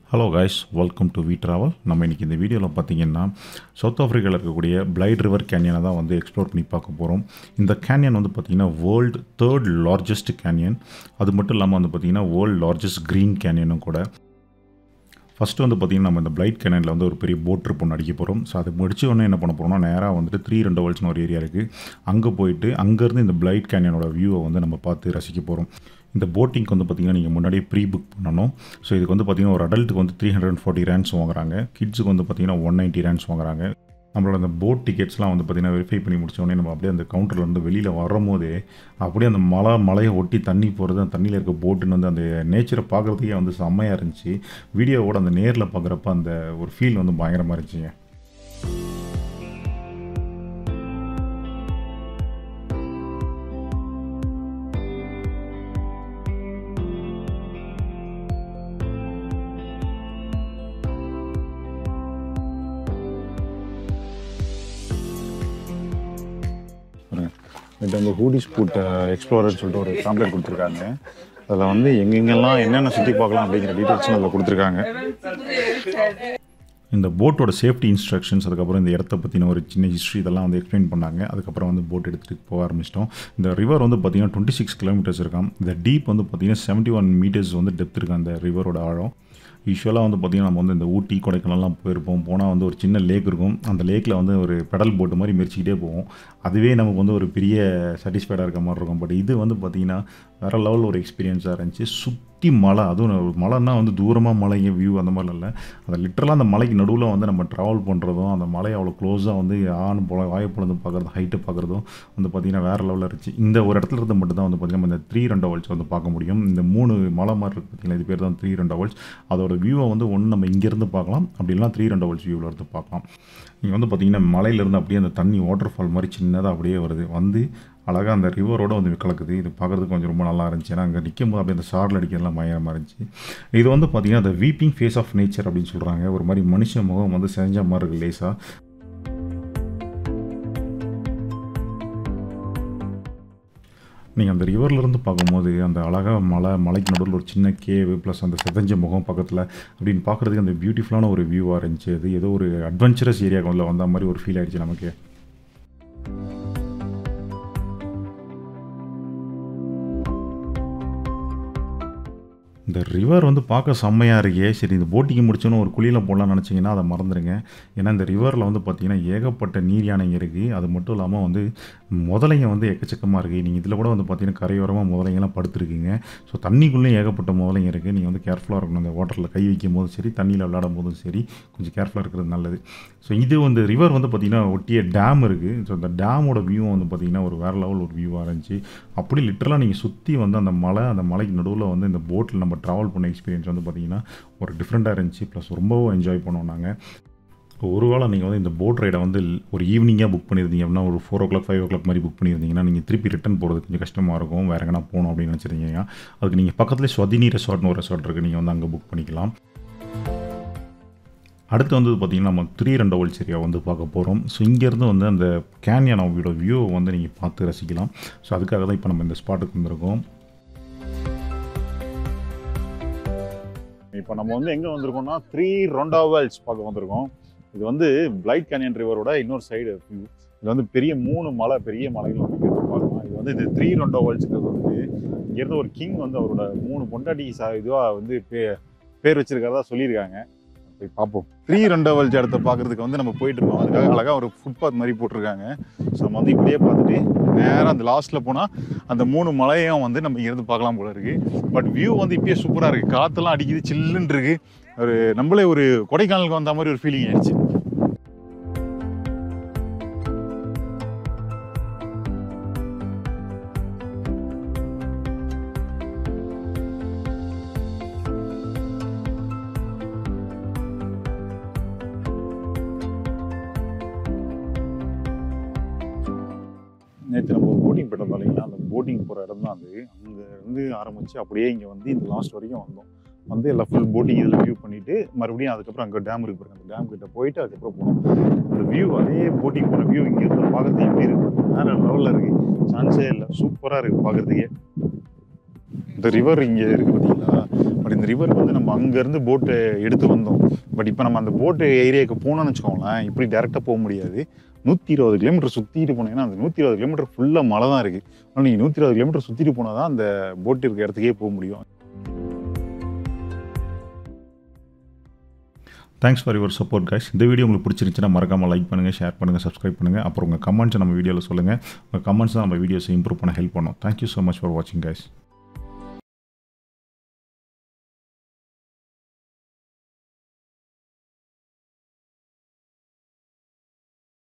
hello guys welcome to we travel நம்ம இன்றைக்கி இந்த வீடியோவில் பார்த்தீங்கன்னா சவுத் ஆஃப்ரிக்காவில் இருக்கக்கூடிய பிளைட் ரிவர் கேனியனை தான் வந்து எக்ஸ்ப்ளோர் பண்ணி பார்க்க போகிறோம் இந்த கேனியன் வந்து பார்த்திங்கன்னா வேர்ல்டு தேர்ட் லார்ஜஸ்ட் கேனியன் அது மட்டும் இல்லாமல் வந்து பார்த்திங்கன்னா வேர்ல்டு லார்ஜஸ்ட் க்ரீன் கேனியனும் கூட ஃபஸ்ட்டு வந்து பார்த்திங்கன்னா நம்ம இந்த பிளைட் கேனனில் வந்து ஒரு பெரிய போட் ட்ரிப் ஒன்று அடிக்க போகிறோம் ஸோ அது முடிச்ச உடனே என்ன பண்ண போகிறோம்னா நேராக வந்துட்டு த்ரீ ரெண்டு வேர்ல்ட்ஸ்னு ஒரு ஏரியா இருக்குது அங்கே போயிட்டு அங்கேருந்து இந்த பிளைட் கேனியனோட வியூவை வந்து நம்ம பார்த்து ரசிக்க போகிறோம் இந்த போட்டிங்க்கு வந்து பார்த்திங்கன்னா நீங்கள் முன்னாடியே ப்ரீ புக் பண்ணணும் ஸோ இதுக்கு வந்து பார்த்திங்கன்னா ஒரு அடல்ட்டுக்கு வந்து த்ரீ ஹண்ட்ரட் ஃபார்ட்டி ரேன்ஸ் வாங்குறாங்க கிட்ஸுக்கு வந்து பார்த்திங்கன்னா ஒன் நைன்ட்டி ரேன்ஸ் வாங்குறாங்க நம்மளோட அந்த போட் டிக்கெட்ஸ்லாம் வந்து பார்த்திங்கன்னா வெரிஃபை பண்ணி முடிச்சோடனே நம்ம அப்படியே அந்த கவுண்டரில் வந்து வெளியில் வரும்போதே அப்படியே அந்த மலை மலையை ஒட்டி தண்ணி போகிறது அந்த தண்ணியில் இருக்க போட்டுன்னு வந்து அந்த நேச்சரை பார்க்குறதுக்கே வந்து செம்மையாக இருந்துச்சு வீடியோவோட அந்த நேரில் பார்க்குறப்ப அந்த ஒரு ஃபீல் வந்து பயங்கரமாக இருந்துச்சுங்க இது வந்து ஹூடிஸ் பூட் எக்ஸ்ப்ளோரர்னு சொல்லிட்டு ஒரு பேம்ப்ளெட் கொடுத்துருக்காங்க அதில் வந்து எங்கெங்கெல்லாம் என்னென்ன சுற்றி பார்க்கலாம் அப்படிங்கிற டீட்டெயில்ஸும் அதில் கொடுத்துருக்காங்க இந்த போட்டோட சேஃப்டி இன்ஸ்ட்ரக்ஷன்ஸ் அதுக்கப்புறம் இந்த இடத்த பற்றின ஒரு சின்ன ஹிஸ்ட்ரி இதெல்லாம் வந்து எக்ஸ்பிளைன் பண்ணாங்க அதுக்கப்புறம் வந்து போட் எடுத்துகிட்டு போக ஆரம்பிச்சிட்டோம் இந்த ரிவர் வந்து பார்த்திங்கன்னா டுவெண்ட்டி சிக்ஸ் கிலோமீட்டர்ஸ் இருக்கான் இந்த டீப் வந்து பார்த்திங்கன்னா செவன்ட்டி ஒன் மீட்டர்ஸ் வந்து டெப்த் இருக்கு அந்த ரிவரோட ஆழம் யூஸ்வலாக வந்து பார்த்திங்கன்னா நம்ம வந்து இந்த ஊட்டி கொடைக்கானல்லாம் போயிருப்போம் போனால் வந்து ஒரு சின்ன லேக் இருக்கும் அந்த லேக்கில் வந்து ஒரு பெடல் போட்டு மாதிரி மெரிச்சிக்கிட்டே போவோம் அதுவே நமக்கு வந்து ஒரு பெரிய சாட்டிஸ்ஃபைடாக இருக்க மாதிரி இருக்கும் பட் இது வந்து பார்த்திங்கன்னா வேறு லெவலில் ஒரு எக்ஸ்பீரியன்ஸாக இருந்துச்சு சுற்றி மலை அதுவும் மலைன்னா வந்து தூரமாக மலைங்க வியூ அந்த மாதிரிலாம் இல்லை அந்த லிட்டரலாக அந்த மலைக்கு நடுவில் வந்து நம்ம ட்ராவல் பண்ணுறதும் அந்த மலையை அவ்வளோ க்ளோஸாக வந்து ஆண் போல வாயை பொழுது பார்க்குறதும் ஹைட்டை பார்க்குறதும் வந்து பார்த்திங்கன்னா வேறு லெவலில் இருந்துச்சு இந்த ஒரு இடத்துல இருந்து மட்டும் தான் வந்து பார்த்திங்கன்னா இந்த த்ரீ ரெண்டு அவல்ஸ் வந்து பார்க்க முடியும் இந்த மூணு மலை மாதிரி இருக்குது பார்த்திங்கன்னா இது பேர் தான் த்ரீ ரெண்டு அவல்ஸ் அதோட வியூவை வந்து ஒன்று நம்ம இங்கேருந்து பார்க்கலாம் அப்படி இல்லைனா த்ரீ ரெண்டு அவல்ஸ் வியூவில் இருந்து பார்க்கலாம் நீங்கள் வந்து பார்த்திங்கன்னா மலையிலேருந்து அப்படியே அந்த தண்ணி வாட்டர் ஃபால் மாதிரி சின்னதாக அப்படியே வருது வந்து அழகாக அந்த ரிவரோட வந்து கலக்குது இது பார்க்குறதுக்கு கொஞ்சம் ரொம்ப நல்லா இருந்துச்சு ஏன்னா அங்கே நிற்கும் போது அப்படியே அந்த சாரில் அடிக்கிறதுலாம் பயங்கரமாக இருந்துச்சு இது வந்து பார்த்திங்கன்னா அந்த வீப்பிங் ஃபேஸ் ஆஃப் நேச்சர் அப்படின்னு சொல்கிறாங்க ஒரு மாதிரி மனுஷ முகம் வந்து செஞ்ச மாதிரி இருக்குது லேசாக நீங்கள் அந்த ரிவர்லேருந்து பார்க்கும்போது அந்த அழகாக மலை மலைக்கு நடுவில் ஒரு சின்ன கேவு ப்ளஸ் அந்த செதஞ்ச முகம் பக்கத்தில் அப்படின்னு பார்க்குறதுக்கு அந்த பியூட்டிஃபுல்லான ஒரு வியூவாக இருந்துச்சு அது ஏதோ ஒரு அட்வென்ச்சரஸ் ஏரியாவுக்குள்ள வந்த மாதிரி ஒரு ஃபீல் ஆயிடுச்சு நமக்கு இந்த ரிவர் வந்து பார்க்க செம்மையாக இருக்கே சரி இந்த போட்டிக்கு முடிச்சோன்னு ஒரு குழியில் போடலாம்னு நினச்சிங்கன்னா அதை மறந்துடுங்க ஏன்னா இந்த ரிவரில் வந்து பார்த்திங்கன்னா ஏகப்பட்ட நீர் யானைங்க இருக்குது அது மட்டும் இல்லாமல் வந்து முதலைங்க வந்து எக்கச்சக்கமாக இருக்குது நீங்கள் இதில் கூட வந்து பார்த்திங்கன்னா கரையோரமாக முதலைங்கெல்லாம் படுத்துருக்கீங்க ஸோ தண்ணிக்குள்ளேயும் ஏகப்பட்ட முதலைங்க இருக்குது நீங்கள் வந்து கேர்ஃபுல்லாக இருக்கணும் அந்த வாட்டரில் கை வைக்கும் போதும் சரி தண்ணியில் விளையாடும் போதும் சரி கொஞ்சம் கேர்ஃபுல்லாக இருக்கிறது நல்லது ஸோ இது வந்து ரிவர் வந்து பார்த்திங்கன்னா ஒட்டிய டேம் இருக்குது ஸோ அந்த டேமோட வியூவும் வந்து பார்த்திங்கன்னா ஒரு வேறு லெவல் ஒரு வியூவாக இருந்துச்சு அப்படி லிட்டரலாக நீங்கள் சுற்றி வந்து அந்த மலை அந்த மலைக்கு நடுவில் வந்து இந்த போட்டில் நம்ம ட்ராவல் பண்ண எக்ஸ்பீரியன்ஸ் வந்து பார்த்திங்கன்னா ஒரு டிஃப்ரெண்ட்டாக இருந்துச்சு ப்ளஸ் ரொம்பவும் என்ஜாய் பண்ணோம் நாங்கள் ஒரு வேளை நீங்கள் வந்து இந்த போட் ரைடை வந்து ஒரு ஈவினிங்காக புக் பண்ணியிருந்தீங்க அப்படின்னா ஒரு four o'clock five o'clock மாதிரி புக் பண்ணியிருந்தீங்கன்னா நீங்கள் திருப்பி ரிட்டன் போகிறது கொஞ்சம் கஷ்டமாக இருக்கும் வேறு எங்கன்னா போகணும் அப்படின்னு நினச்சிருந்தீங்க அதுக்கு நீங்கள் பக்கத்துலேயே ஸ்வதினி ரெசார்ட்னு ஒரு ரெசார்ட் இருக்குது நீங்கள் வந்து அங்கே புக் பண்ணிக்கலாம் அடுத்து வந்து பார்த்திங்கன்னா நம்ம த்ரீ ரெண்டு ஓல்ஸ் ஏரியா வந்து பார்க்க போகிறோம் ஸோ இங்கேருந்து வந்து அந்த கேன்யானோட வியூவை வந்து நீங்கள் பார்த்து ரசிக்கலாம் ஸோ அதுக்காக தான் இப்போ நம்ம இந்த ஸ்பாட்டுக்கு வந்திருக்கோம் இப்போ நம்ம வந்து எங்கே வந்திருக்கோம்னா த்ரீ ரொண்டாவல்ஸ் பார்க்க வந்திருக்கோம் இது வந்து பிளைட் கேனியன் ரிவரோட இன்னொரு சைடு வியூ இது வந்து பெரிய மூணு மலை பெரிய மலைகள் வந்து இங்க பார்க்கலாம் இது வந்து இது த்ரீ ரொண்டாவல்ஸ்ங்கிறது வந்து இங்கேருந்து ஒரு கிங் வந்து அவரோட மூணு பொண்டாட்டி சா இதுவாக வந்து பே பேர் வச்சிருக்கிறதா சொல்லியிருக்காங்க போய் பார்ப்போம் த்ரீ ரெண்டாவல்ஸ் இடத்த பார்க்கறதுக்கு வந்து நம்ம போயிட்டு இருக்கோம் அதுக்காக அழகாக ஒரு ஃபுட்பாத் மாதிரி போட்டிருக்காங்க ஸோ நம்ம வந்து இப்படியே பார்த்துட்டு நேராக அந்த லாஸ்ட்டில் போனால் அந்த மூணு மலையும் வந்து நம்ம இங்கேருந்து பார்க்கலாம் போல இருக்கு பட் வியூ வந்து இப்பயே சூப்பராக இருக்குது காற்றெல்லாம் அடிக்குது சில்லுன்னு இருக்கு ஒரு நம்மளே ஒரு கொடைக்கானலுக்கு வந்த மாதிரி ஒரு ஃபீலிங் ஆயிடுச்சு நேற்று நம்ம ஒரு போட்டிங் போயிட்டோம் இல்லைங்களா அந்த போட்டிங் போகிற இடம் தான் அது அங்கே இருந்து ஆரம்பித்து அப்படியே இங்கே வந்து இந்த லாஸ்ட் வரைக்கும் வந்தோம் வந்து எல்லாம் ஃபுல் போட்டிங் இதில் வியூ பண்ணிவிட்டு மறுபடியும் அதுக்கப்புறம் அங்கே டேம் இருக்கு பாருங்க அந்த டேம் கிட்ட போயிட்டு அதுக்கப்புறம் போனோம் அந்த வியூ அதே போட்டிங் போன வியூ இங்கேருந்து பார்க்குறது எப்படி இருக்கு வேறு லெவலில் இருக்குது சான்ஸே இல்லை சூப்பராக இருக்குது பார்க்குறதுக்கே இந்த ரிவர் இங்கே இருக்குது பார்த்தீங்களா பட் இந்த ரிவருக்கு வந்து நம்ம அங்கேருந்து போட்டு எடுத்து வந்தோம் பட் இப்போ நம்ம அந்த போட்டு ஏரியாவுக்கு போனோம்னு வச்சுக்கோங்களேன் இப்படி டேரெக்டாக போக முடியாது நூற்றி இருபது கிலோமீட்டர் சுற்றிட்டு போனீங்கன்னா அந்த நூற்றி இருபது கிலோமீட்டர் ஃபுல்லாக மழை தான் இருக்குது ஆனால் நீங்கள் நூற்றி இருபது கிலோமீட்டர் சுற்றிட்டு போனால் தான் அந்த போட் இருக்க இடத்துக்கே போக முடியும் thanks for your support guys இந்த வீடியோ உங்களுக்கு பிடிச்சிருந்துச்சுன்னா மறக்காமல் லைக் பண்ணுங்கள் ஷேர் பண்ணுங்கள் சப்ஸ்கிரைப் பண்ணுங்கள் அப்புறம் உங்கள் கமெண்ட்ஸ் நம்ம வீடியோவில் சொல்லுங்கள் உங்கள் கமெண்ட்ஸ் தான் நம்ம வீடியோஸை இம்ப்ரூவ் பண்ண ஹெல்ப் பண்ணும் தேங்க்யூ ஸோ மச் ஃபார் வாட்சிங் கைஸ்